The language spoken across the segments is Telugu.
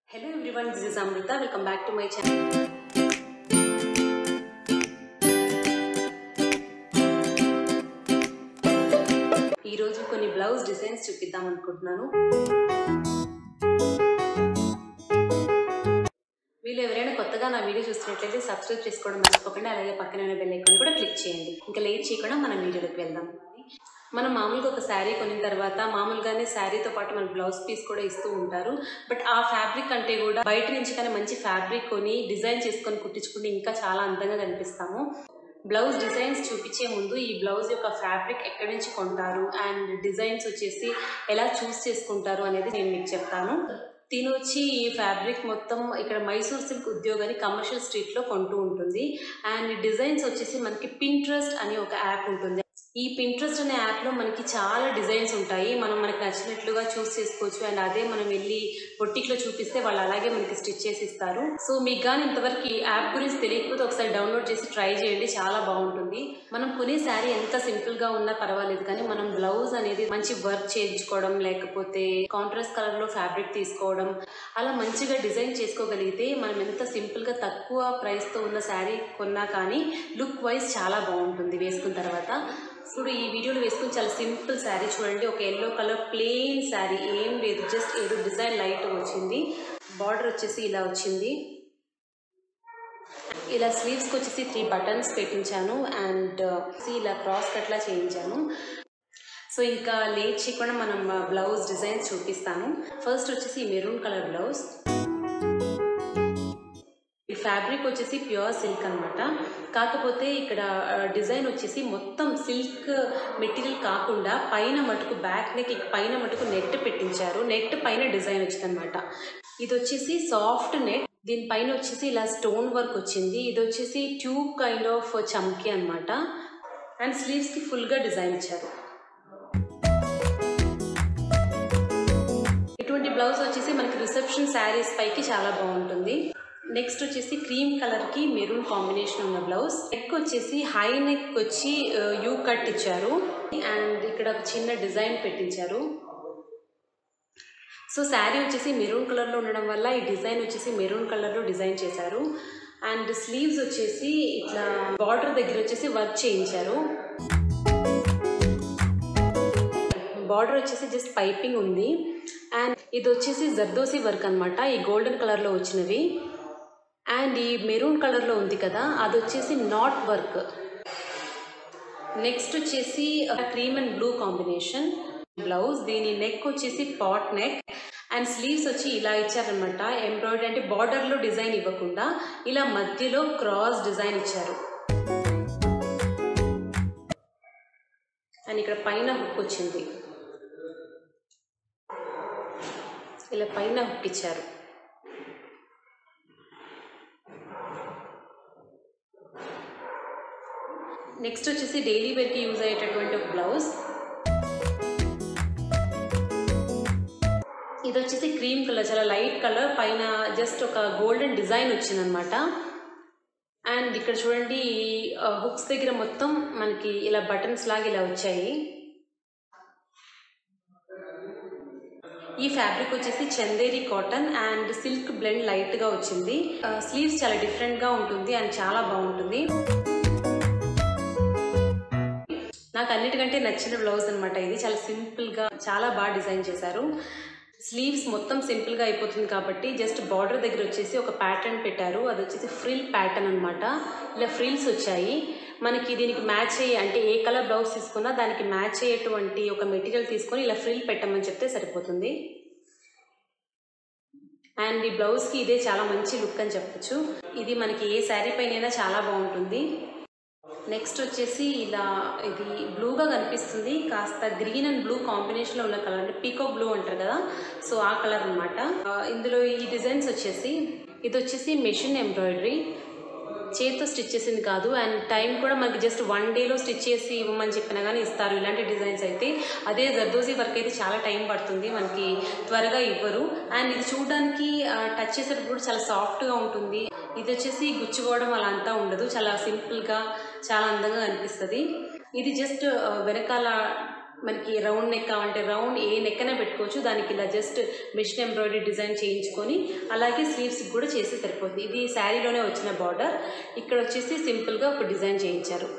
Hello everyone, this is Amrita. Welcome back to my channel. ఈ రోజు కొన్ని బ్లౌజ్ డిజైన్స్ చూపిద్దాం అనుకుంటున్నాను వీళ్ళు ఎవరైనా కొత్తగా నా వీడియో చూస్తున్నట్లయితే సబ్స్క్రైబ్ చేసుకోవడం మర్చిపోకండి అలాగే పక్కన ఉన్న బెల్ ఐకాన్ కూడా క్లిక్ చేయండి ఇంకా లేట్ చేయకుండా మనం వీడియోలోకి వెళ్దాం మనం మామూలుగా ఒక శారీ కొనిన తర్వాత మామూలుగానే శారీతో పాటు మన బ్లౌజ్ పీస్ కూడా ఇస్తూ ఉంటారు బట్ ఆ ఫ్యాబ్రిక్ అంటే కూడా బయట నుంచి కానీ మంచి ఫ్యాబ్రిక్ కొని డిజైన్ చేసుకొని కుట్టించుకుంటే ఇంకా చాలా అందంగా కనిపిస్తాము బ్లౌజ్ డిజైన్స్ చూపించే ముందు ఈ బ్లౌజ్ యొక్క ఫ్యాబ్రిక్ ఎక్కడి నుంచి కొంటారు అండ్ డిజైన్స్ వచ్చేసి ఎలా చూస్ చేసుకుంటారు అనేది నేను మీకు చెప్తాను తిను వచ్చి ఈ ఫ్యాబ్రిక్ మొత్తం ఇక్కడ మైసూర్ సిల్క్ ఉద్యోగాన్ని కమర్షియల్ స్ట్రీట్లో కొంటూ ఉంటుంది అండ్ డిజైన్స్ వచ్చేసి మనకి పింట్రెస్ట్ అని ఒక యాప్ ఉంటుంది ఈ పింట్రెస్ట్ అనే యాప్లో మనకి చాలా డిజైన్స్ ఉంటాయి మనం మనకి నచ్చినట్లుగా చూస్ చేసుకోవచ్చు అండ్ అదే మనం వెళ్ళి బొట్టిక్లో చూపిస్తే వాళ్ళు అలాగే మనకి స్టిచ్ చేసి ఇస్తారు సో మీకు కానీ ఇంతవరకు ఈ యాప్ గురించి తెలియకపోతే ఒకసారి డౌన్లోడ్ చేసి ట్రై చేయండి చాలా బాగుంటుంది మనం కొనే శారీ ఎంత సింపుల్గా ఉన్నా పర్వాలేదు కానీ మనం బ్లౌజ్ అనేది మంచి వర్క్ చేయించుకోవడం లేకపోతే కాంట్రాస్ట్ కలర్లో ఫ్యాబ్రిక్ తీసుకోవడం అలా మంచిగా డిజైన్ చేసుకోగలిగితే మనం ఎంత సింపుల్గా తక్కువ ప్రైస్తో ఉన్న శారీ కొన్నా కానీ లుక్ వైజ్ చాలా బాగుంటుంది వేసుకున్న తర్వాత ఇప్పుడు ఈ వీడియోలో వేసుకుని చాలా సింపుల్ శారీ చూడండి ఒక ఎల్లో కలర్ ప్లెయిన్ శారీ ఏం లేదు జస్ట్ ఏదో డిజైన్ లైట్ వచ్చింది బార్డర్ వచ్చేసి ఇలా వచ్చింది ఇలా స్లీవ్స్కి వచ్చేసి త్రీ బటన్స్ పెట్టించాను అండ్ ఇలా క్రాస్ కట్లా చేయించాను సో ఇంకా లేట్ చేయకుండా మనం బ్లౌజ్ డిజైన్స్ చూపిస్తాను ఫస్ట్ వచ్చేసి మెరూన్ కలర్ బ్లౌజ్ ఈ ఫ్యాబ్రిక్ వచ్చేసి ప్యూర్ సిల్క్ అనమాట కాకపోతే ఇక్కడ డిజైన్ వచ్చేసి మొత్తం సిల్క్ మెటీరియల్ కాకుండా పైన మటుకు బ్యాక్ నెక్ పైన మటుకు నెట్ పెట్టించారు నెట్ పైన డిజైన్ వచ్చిందనమాట ఇది వచ్చేసి సాఫ్ట్ నెట్ దీనిపైన వచ్చేసి ఇలా స్టోన్ వర్క్ వచ్చింది ఇది వచ్చేసి ట్యూబ్ కైండ్ ఆఫ్ చమ్కీ అనమాట అండ్ స్లీవ్స్కి ఫుల్గా డిజైన్ ఇచ్చారు ఇటువంటి బ్లౌజ్ వచ్చేసి మనకి రిసెప్షన్ శారీస్ పైకి చాలా బాగుంటుంది నెక్స్ట్ వచ్చేసి క్రీమ్ కలర్కి మెరూన్ కాంబినేషన్ ఉన్న బ్లౌజ్ నెక్ వచ్చేసి హై నెక్ వచ్చి యూ కట్ ఇచ్చారు అండ్ ఇక్కడ ఒక చిన్న డిజైన్ పెట్టించారు సో శారీ వచ్చేసి మెరూన్ కలర్లో ఉండడం వల్ల ఈ డిజైన్ వచ్చేసి మెరూన్ కలర్లో డిజైన్ చేశారు అండ్ స్లీవ్స్ వచ్చేసి ఇట్లా బార్డర్ దగ్గర వచ్చేసి వర్క్ చేయించారు బార్డర్ వచ్చేసి జస్ట్ పైపింగ్ ఉంది అండ్ ఇది వచ్చేసి జర్దోసి వర్క్ అనమాట ఈ గోల్డెన్ కలర్లో వచ్చినవి అండ్ ఈ మెరూన్ కలర్లో ఉంది కదా అది వచ్చేసి నాట్ వర్క్ నెక్స్ట్ వచ్చేసి cream and blue combination blouse దీని నెక్ వచ్చేసి పాట్ నెక్ అండ్ స్లీవ్స్ వచ్చి ఇలా ఇచ్చారనమాట ఎంబ్రాయిడరీ అంటే బార్డర్లో డిజైన్ ఇవ్వకుండా ఇలా మధ్యలో క్రాస్ డిజైన్ ఇచ్చారు అండ్ ఇక్కడ పైన హుక్ వచ్చింది ఇలా పైన హుక్ ఇచ్చారు నెక్స్ట్ వచ్చేసి డైలీ వేర్కి యూజ్ అయ్యేటటువంటి ఒక బ్లౌజ్ ఇది వచ్చేసి క్రీమ్ కలర్ చాలా లైట్ కలర్ పైన జస్ట్ ఒక గోల్డెన్ డిజైన్ వచ్చిందనమాట అండ్ ఇక్కడ చూడండి హుక్స్ దగ్గర మొత్తం మనకి ఇలా బటన్స్ లాగా ఇలా వచ్చాయి ఈ ఫ్యాబ్రిక్ వచ్చేసి Chanderi cotton and silk blend లైట్గా వచ్చింది స్లీవ్స్ చాలా డిఫరెంట్గా ఉంటుంది అండ్ చాలా బాగుంటుంది నాకు అన్నిటికంటే నచ్చిన బ్లౌజ్ అనమాట ఇది చాలా సింపుల్గా చాలా బాగా డిజైన్ చేశారు స్లీవ్స్ మొత్తం సింపుల్గా అయిపోతుంది కాబట్టి జస్ట్ బార్డర్ దగ్గర వచ్చేసి ఒక ప్యాటర్న్ పెట్టారు అది వచ్చేసి ఫ్రిల్ ప్యాటర్న్ అనమాట ఇలా ఫ్రిల్స్ వచ్చాయి మనకి దీనికి మ్యాచ్ అయ్యే అంటే ఏ కలర్ బ్లౌజ్ తీసుకున్నా దానికి మ్యాచ్ అయ్యేటువంటి ఒక మెటీరియల్ తీసుకొని ఇలా ఫ్రిల్ పెట్టమని చెప్తే సరిపోతుంది అండ్ ఈ బ్లౌజ్కి ఇదే చాలా మంచి లుక్ అని చెప్పొచ్చు ఇది మనకి ఏ శారీ పైన చాలా బాగుంటుంది నెక్స్ట్ వచ్చేసి ఇలా ఇది బ్లూగా కనిపిస్తుంది కాస్త గ్రీన్ అండ్ బ్లూ కాంబినేషన్లో ఉన్న కలర్ అంటే పీకో బ్లూ అంటారు కదా సో ఆ కలర్ అనమాట ఇందులో ఈ డిజైన్స్ వచ్చేసి ఇది వచ్చేసి మెషిన్ ఎంబ్రాయిడరీ చేతితో స్టిచ్ చేసింది కాదు అండ్ టైం కూడా మనకి జస్ట్ వన్ డేలో స్టిచ్ చేసి ఇవ్వమని చెప్పినా కానీ ఇస్తారు ఇలాంటి డిజైన్స్ అయితే అదే జర్దోజీ వర్క్ అయితే చాలా టైం పడుతుంది మనకి త్వరగా ఇవ్వరు అండ్ ఇది చూడడానికి టచ్ చేసేటప్పుడు కూడా చాలా సాఫ్ట్గా ఉంటుంది ఇది వచ్చేసి గుచ్చుకోవడం అలా అంతా ఉండదు చాలా సింపుల్గా చాలా అందంగా కనిపిస్తుంది ఇది జస్ట్ వెనకాల మనకి రౌండ్ నెక్ కావాలంటే రౌండ్ ఏ నెక్ అయినా పెట్టుకోవచ్చు దానికి ఇలా జస్ట్ మిషన్ ఎంబ్రాయిడరీ డిజైన్ చేయించుకొని అలాగే స్లీవ్స్ కూడా చేస్తే సరిపోతుంది ఇది శారీలోనే వచ్చిన బార్డర్ ఇక్కడ వచ్చేసి సింపుల్గా ఒక డిజైన్ చేయించారు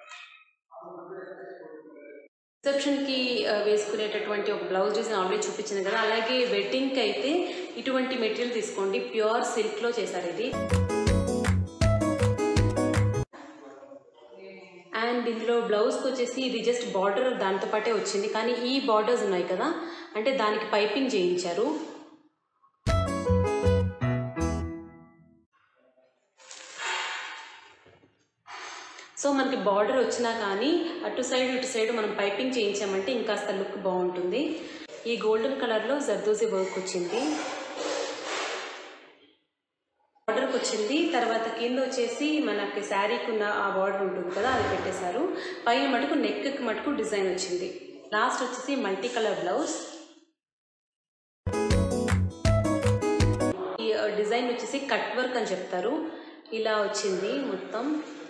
రిసెప్షన్కి వేసుకునేటటువంటి ఒక బ్లౌజ్ డిజైన్ ఆల్రెడీ చూపించింది కదా అలాగే వెడ్డింగ్కి అయితే ఇటువంటి మెటీరియల్ తీసుకోండి ప్యూర్ సిల్క్లో చేశారు ఇది అండ్ ఇందులో బ్లౌజ్కి వచ్చేసి ఇది జస్ట్ బార్డర్ దాంతో పాటే వచ్చింది కానీ ఈ బార్డర్స్ ఉన్నాయి కదా అంటే దానికి పైపింగ్ చేయించారు సో మనకి బార్డర్ వచ్చినా కానీ అటు సైడ్ ఇటు సైడ్ మనం పైపింగ్ చేయించామంటే ఇంకాస్త లుక్ బాగుంటుంది ఈ గోల్డెన్ కలర్లో జర్దోజీ వర్క్ వచ్చింది బార్డర్కి వచ్చింది తర్వాత కింద వచ్చేసి మనకి శారీకి ఉన్న ఆ బార్డర్ ఉంటుంది కదా అది పెట్టేశారు పైన మటుకు నెక్కి మటుకు డిజైన్ వచ్చింది లాస్ట్ వచ్చేసి మల్టీ కలర్ బ్లౌజ్ ఈ డిజైన్ వచ్చేసి కట్ వర్క్ అని చెప్తారు ఇలా వచ్చింది మొత్తం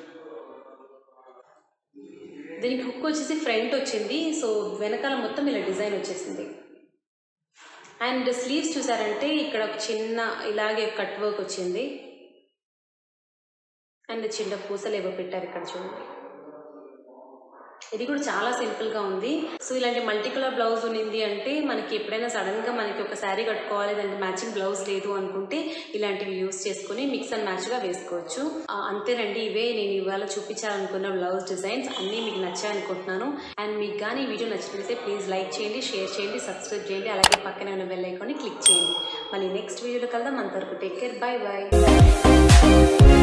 దీనికి హుక్ వచ్చేసి ఫ్రంట్ వచ్చింది సో వెనకాల మొత్తం ఇలా డిజైన్ వచ్చేసింది అండ్ స్లీవ్స్ చూసారంటే ఇక్కడ ఒక చిన్న ఇలాగే కట్ వర్క్ వచ్చింది అండ్ చిన్న పూసలు ఏవో పెట్టారు ఇక్కడ చూడండి ఇది కూడా చాలా సింపుల్గా ఉంది సో ఇలాంటి మల్టీ కలర్ బ్లౌజ్ ఉన్నింది అంటే మనకి ఎప్పుడైనా సడన్గా మనకి ఒక శారీ కట్టుకోవాలి దానికి మ్యాచింగ్ బ్లౌజ్ లేదు అనుకుంటే ఇలాంటివి యూస్ చేసుకుని మిక్స్ అండ్ మ్యాచ్గా వేసుకోవచ్చు ఆ, అంతేనండి ఇవే నేను ఇవాళ చూపించాలనుకున్న బ్లౌజ్ డిజైన్స్ అన్నీ మీకు నచ్చాయి అనుకుంటున్నాను అండ్ మీకు కానీ ఈ వీడియో నచ్చినట్లయితే ప్లీజ్ లైక్ చేయండి షేర్ చేయండి సబ్స్క్రైబ్ చేయండి అలాగే పక్కనే ఉన్న బెల్ ఐకాన్ని క్లిక్ చేయండి మళ్ళీ నెక్స్ట్ వీడియోలో కలుద్దాం అంతవరకు టేక్ కేర్ బాయ్ బాయ్